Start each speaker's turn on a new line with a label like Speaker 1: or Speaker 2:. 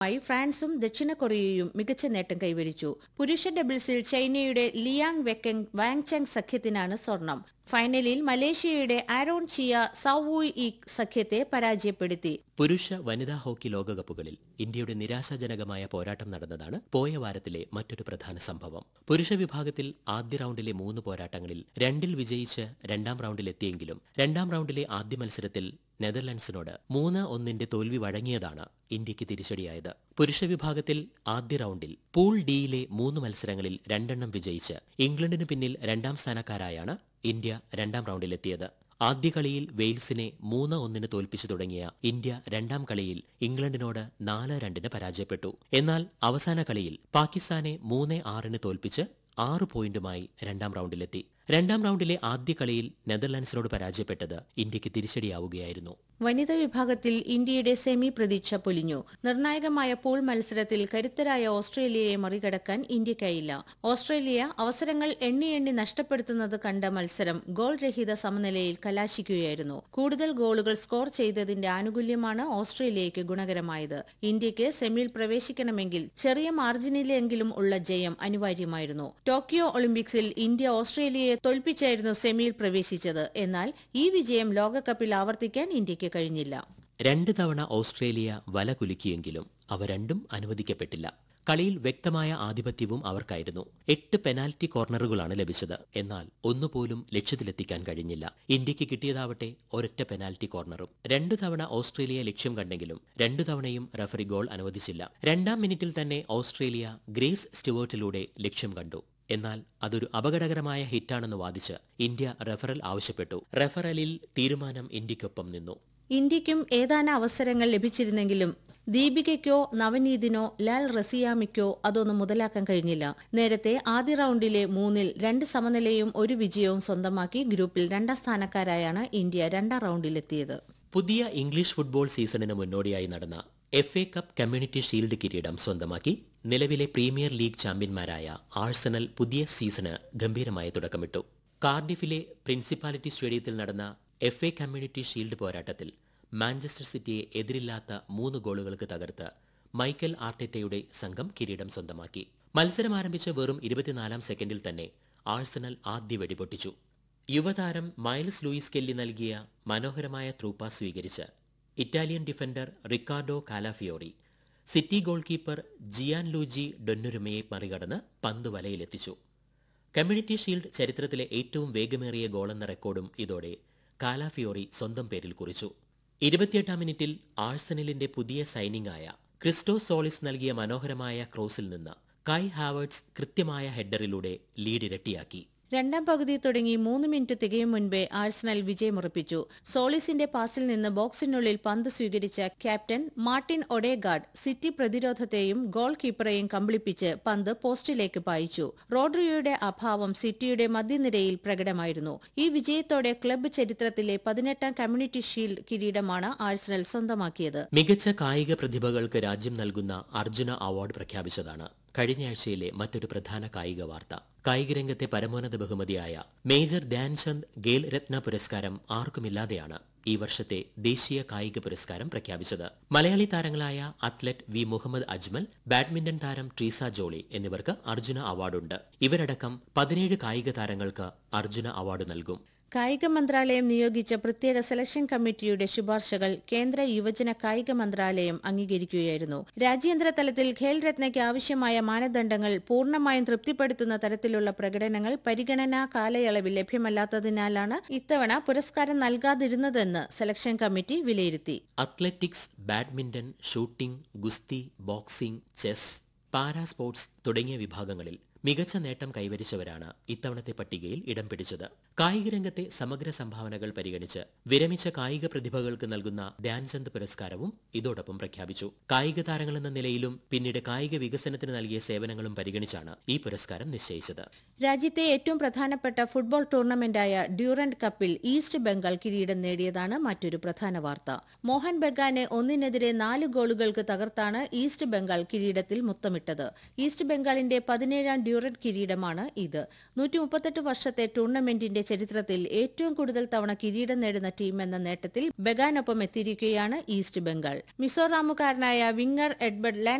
Speaker 1: മായി ഫ്രാൻസും ദക്ഷിണ കൊറിയയും മികച്ച നേട്ടം കൈവരിച്ചു പുരുഷ ഡബിൾസിൽ ചൈനയുടെ ലിയാങ് വെക്കങ് വാങ്ചങ് സഖ്യത്തിനാണ് സ്വർണം ഫൈനലിൽ മലേഷ്യയുടെ ആരോൺ ചിയ സൌവൂയ് ഇ സഖ്യത്തെ പരാജയപ്പെടുത്തി
Speaker 2: പുരുഷ വനിതാ ഹോക്കി ലോകകപ്പുകളിൽ ഇന്ത്യയുടെ നിരാശാജനകമായ പോരാട്ടം നടന്നതാണ് പോയ വാരത്തിലെ മറ്റൊരു പ്രധാന സംഭവം പുരുഷ വിഭാഗത്തിൽ ആദ്യ റൌണ്ടിലെ മൂന്ന് പോരാട്ടങ്ങളിൽ രണ്ടിൽ വിജയിച്ച് രണ്ടാം റൌണ്ടിലെത്തിയെങ്കിലും രണ്ടാം റൌണ്ടിലെ ആദ്യ മത്സരത്തിൽ നെതർലൻഡ്സിനോട് മൂന്ന് ഒന്നിന്റെ തോൽവി വഴങ്ങിയതാണ് ഇന്ത്യക്ക് തിരിച്ചടിയായത് പുരുഷ വിഭാഗത്തിൽ ആദ്യ റൌണ്ടിൽ പൂൾ ഡിയിലെ മൂന്ന് മത്സരങ്ങളിൽ രണ്ടെണ്ണം വിജയിച്ച് ഇംഗ്ലണ്ടിന് പിന്നിൽ രണ്ടാം സ്ഥാനക്കാരായാണ് ഇന്ത്യ രണ്ടാം റൌണ്ടിലെത്തിയത് ആദ്യ കളിയിൽ വെയിൽസിനെ മൂന്ന് ഒന്നിന് തോൽപ്പിച്ചു തുടങ്ങിയ ഇന്ത്യ രണ്ടാം കളിയിൽ ഇംഗ്ലണ്ടിനോട് നാല് രണ്ടിന് പരാജയപ്പെട്ടു എന്നാൽ അവസാന കളിയിൽ പാകിസ്ഥാനെ മൂന്ന് ആറിന് തോൽപ്പിച്ച് ആറ് പോയിന്റുമായി രണ്ടാം റൌണ്ടിലെത്തി രണ്ടാം റൌണ്ടിലെ ആദ്യ കളിയിൽ നെതർലാൻഡ്സിനോട് പരാജയപ്പെട്ടത് ഇന്ത്യക്ക് തിരിച്ചടിയാവുകയായിരുന്നു
Speaker 1: വനിതാ വിഭാഗത്തിൽ ഇന്ത്യയുടെ സെമി പ്രതീക്ഷ പൊലിഞ്ഞു നിർണായകമായ പൂൾ മത്സരത്തിൽ കരുത്തരായ ഓസ്ട്രേലിയയെ മറികടക്കാൻ ഇന്ത്യയ്ക്കായില്ല ഓസ്ട്രേലിയ അവസരങ്ങൾ എണ്ണി എണ്ണി നഷ്ടപ്പെടുത്തുന്നത് കണ്ട മത്സരം ഗോൾ രഹിത സമനിലയിൽ കലാശിക്കുകയായിരുന്നു കൂടുതൽ ഗോളുകൾ സ്കോർ ചെയ്തതിന്റെ ആനുകൂല്യമാണ് ഓസ്ട്രേലിയയ്ക്ക് ഗുണകരമായത് ഇന്ത്യയ്ക്ക് സെമിയിൽ പ്രവേശിക്കണമെങ്കിൽ ചെറിയ മാർജിനിലെങ്കിലും ഉള്ള ജയം അനിവാര്യമായിരുന്നു ടോക്കിയോ ഒളിമ്പിക്സിൽ ഇന്ത്യ ഓസ്ട്രേലിയയെ തോൽപ്പിച്ചായിരുന്നു സെമിയിൽ പ്രവേശിച്ചത് എന്നാൽ ഈ വിജയം ലോകകപ്പിൽ ആവർത്തിക്കാൻ ഇന്ത്യയ്ക്ക് കഴിഞ്ഞില്ല
Speaker 2: രണ്ട് തവണ ഓസ്ട്രേലിയ വല കുലുക്കിയെങ്കിലും അവ രണ്ടും അനുവദിക്കപ്പെട്ടില്ല കളിയിൽ വ്യക്തമായ ആധിപത്യവും അവർക്കായിരുന്നു എട്ട് പെനാൽറ്റി കോർണറുകളാണ് ലഭിച്ചത് എന്നാൽ ഒന്നുപോലും ലക്ഷ്യത്തിലെത്തിക്കാൻ കഴിഞ്ഞില്ല ഇന്ത്യക്ക് കിട്ടിയതാവട്ടെ ഒരൊറ്റ പെനാൽറ്റി കോർണറും രണ്ടു തവണ ഓസ്ട്രേലിയ ലക്ഷ്യം കണ്ടെങ്കിലും രണ്ടു തവണയും റഫറി ഗോൾ അനുവദിച്ചില്ല രണ്ടാം മിനിറ്റിൽ തന്നെ ഓസ്ട്രേലിയ ഗ്രേസ് സ്റ്റുവേർട്ടിലൂടെ ലക്ഷ്യം കണ്ടു എന്നാൽ അതൊരു അപകടകരമായ ഹിറ്റാണെന്ന് വാദിച്ച് ഇന്ത്യ റഫറൽ ആവശ്യപ്പെട്ടു റഫറലിൽ തീരുമാനം ഇന്ത്യക്കൊപ്പം നിന്നു
Speaker 1: ഇന്ത്യയ്ക്കും ഏതാനും അവസരങ്ങൾ ലഭിച്ചിരുന്നെങ്കിലും ദീപികയ്ക്കോ നവനീതിനോ ലാൽ റസിയാമിക്കോ അതൊന്നും മുതലാക്കാൻ കഴിഞ്ഞില്ല നേരത്തെ ആദ്യ റൌണ്ടിലെ മൂന്നിൽ രണ്ട് സമനിലയും ഒരു വിജയവും സ്വന്തമാക്കി ഗ്രൂപ്പിൽ രണ്ടാം സ്ഥാനക്കാരായാണ് ഇന്ത്യ രണ്ടാം റൌണ്ടിലെത്തിയത്
Speaker 2: പുതിയ ഇംഗ്ലീഷ് ഫുട്ബോൾ സീസണിന് മുന്നോടിയായി നടന്ന F A cup community shield കിരീടം സ്വന്തമാക്കി നിലവിലെ പ്രീമിയർ ലീഗ് ചാമ്പ്യന്മാരായ ആഴ്സണൽ പുതിയ സീസണ് ഗംഭീരമായ തുടക്കമിട്ടു കാർഡിഫിലെ പ്രിൻസിപ്പാലിറ്റി സ്റ്റേഡിയത്തിൽ നടന്ന എഫ് എ കമ്മ്യൂണിറ്റി ഷീൽഡ് പോരാട്ടത്തിൽ മാഞ്ചസ്റ്റർ സിറ്റിയെ എതിരില്ലാത്ത മൂന്ന് ഗോളുകൾക്ക് തകർത്ത് മൈക്കൽ ആർട്ടെറ്റയുടെ സംഘം കിരീടം സ്വന്തമാക്കി മത്സരം ആരംഭിച്ച വെറും ഇരുപത്തിനാലാം സെക്കൻഡിൽ തന്നെ ആഴ്സണൽ ആദ്യ വെടിപൊട്ടിച്ചു യുവതാരം മൈൽസ് ലൂയിസ് കെല്ലി നൽകിയ മനോഹരമായ ത്രൂപ്പ സ്വീകരിച്ച് Italian defender Riccardo Calafiori City goalkeeper Gian Luigi ഡൊന്നുരുമയെ മറികടന്ന് പന്ത് വലയിലെത്തിച്ചു കമ്മ്യൂണിറ്റി ഷീൽഡ് ചരിത്രത്തിലെ ഏറ്റവും വേഗമേറിയ ഗോളെന്ന റെക്കോർഡും ഇതോടെ കാലാഫിയോറി സ്വന്തം പേരിൽ കുറിച്ചു ഇരുപത്തിയെട്ടാം മിനിറ്റിൽ ആഴ്സണലിന്റെ പുതിയ സൈനിങ് ആയ ക്രിസ്റ്റോ സോളിസ് നൽകിയ മനോഹരമായ ക്രോസിൽ നിന്ന് കൈ ഹാവേർട്സ് കൃത്യമായ ഹെഡറിലൂടെ ലീഡ് ഇരട്ടിയാക്കി
Speaker 1: രണ്ടാം പകുതി തുടങ്ങി മൂന്ന് മിനിറ്റ് തികയും മുൻപേ ആഴ്സണൽ വിജയമുറപ്പിച്ചു സോളിസിന്റെ പാസിൽ നിന്ന് ബോക്സിനുള്ളിൽ പന്ത് സ്വീകരിച്ച ക്യാപ്റ്റൻ മാർട്ടിൻ ഒഡേഗാർഡ് സിറ്റി പ്രതിരോധത്തെയും ഗോൾ കീപ്പറെയും കമ്പിളിപ്പിച്ച് പന്ത് പോസ്റ്റിലേക്ക് പായിച്ചു റോഡ്രിയോയുടെ അഭാവം സിറ്റിയുടെ മധ്യനിരയിൽ പ്രകടമായിരുന്നു ഈ വിജയത്തോടെ ക്ലബ്ബ് ചരിത്രത്തിലെ പതിനെട്ടാം കമ്മ്യൂണിറ്റി ഷീൽഡ് കിരീടമാണ് ആഴ്സണൽ സ്വന്തമാക്കിയത്
Speaker 2: മികച്ച കായിക പ്രതിഭകൾക്ക് രാജ്യം നൽകുന്ന അർജുന അവാർഡ് പ്രഖ്യാപിച്ചതാണ് കഴിഞ്ഞയാഴ്ചയിലെ മറ്റൊരു പ്രധാന കായിക വാർത്ത കായികരംഗത്തെ പരമോന്നത ബഹുമതിയായ മേജർ ധ്യാൻചന്ദ് ഗേൽ രത്ന പുരസ്കാരം ആർക്കുമില്ലാതെയാണ് ഈ വർഷത്തെ ദേശീയ കായിക പുരസ്കാരം പ്രഖ്യാപിച്ചത് മലയാളി താരങ്ങളായ athlete V Muhammad Ajmal badminton താരം ട്രീസ ജോളി എന്നിവർക്ക് അർജുന അവാർഡുണ്ട് ഇവരടക്കം പതിനേഴ് കായിക താരങ്ങൾക്ക് അർജുന അവാർഡ് നൽകും
Speaker 1: കായിക മന്ത്രാലയം നിയോഗിച്ച പ്രത്യേക സെലക്ഷൻ കമ്മിറ്റിയുടെ ശുപാർശകൾ കേന്ദ്ര യുവജന കായിക മന്ത്രാലയം അംഗീകരിക്കുകയായിരുന്നു രാജ്യാന്തര തലത്തിൽ ഖേൽ രത്നയ്ക്ക് ആവശ്യമായ മാനദണ്ഡങ്ങൾ പൂർണ്ണമായും തൃപ്തിപ്പെടുത്തുന്ന തരത്തിലുള്ള പ്രകടനങ്ങൾ പരിഗണനാ കാലയളവിൽ ലഭ്യമല്ലാത്തതിനാലാണ് ഇത്തവണ പുരസ്കാരം നൽകാതിരുന്നതെന്ന് സെലക്ഷൻ കമ്മിറ്റി വിലയിരുത്തി
Speaker 2: അത്ലറ്റിക്സ് ബാഡ്മിന്റൺ ഷൂട്ടിംഗ് ഗുസ്തി ബോക്സിംഗ് ചെസ് പാരാ സ്പോർട്സ് തുടങ്ങിയ വിഭാഗങ്ങളിൽ മികച്ച നേട്ടം കൈവരിച്ചവരാണ് ഇത്തവണത്തെ പട്ടികയിൽ ഇടം പിടിച്ചത് കായിക രംഗത്തെ സമഗ്ര സംഭാവനകൾ പരിഗണിച്ച് വിരമിച്ച കായിക പ്രതിഭകൾക്ക് നൽകുന്ന ധ്യാൻചന്ദ് പുരസ്കാരവും ഇതോടൊപ്പം പ്രഖ്യാപിച്ചു കായിക താരങ്ങളെന്ന നിലയിലും പിന്നീട് കായിക വികസനത്തിന് നൽകിയ സേവനങ്ങളും പരിഗണിച്ചാണ് ഈ പുരസ്കാരം നിശ്ചയിച്ചത്
Speaker 1: രാജ്യത്തെ ഏറ്റവും പ്രധാനപ്പെട്ട ഫുട്ബോൾ ടൂർണമെന്റായ ഡ്യൂറന്റ് കപ്പിൽ ഈസ്റ്റ് ബംഗാൾ കിരീടം നേടിയതാണ് മറ്റൊരു പ്രധാന വാർത്ത മോഹൻ ബഗാനെ ഒന്നിനെതിരെ നാല് ഗോളുകൾക്ക് തകർത്താണ് ഈസ്റ്റ് ബംഗാൾ കിരീടത്തിൽ മുത്തമിട്ടത് ഈസ്റ്റ് ബംഗാളിന്റെ പതിനേഴാം ഡ്യൂറന്റ് കിരീടമാണ് ഇത് നൂറ്റി മുപ്പത്തെട്ട് വർഷത്തെ ടൂർണമെന്റിന്റെ ചരിത്രത്തിൽ ഏറ്റവും കൂടുതൽ തവണ കിരീടം നേടുന്ന ടീം എന്ന നേട്ടത്തിൽ ബഗാനൊപ്പം എത്തിയിരിക്കുകയാണ് ഈസ്റ്റ് ബംഗാൾ മിസോറാമുകാരനായ വിങ്ങർ എഡ്ബർഡ്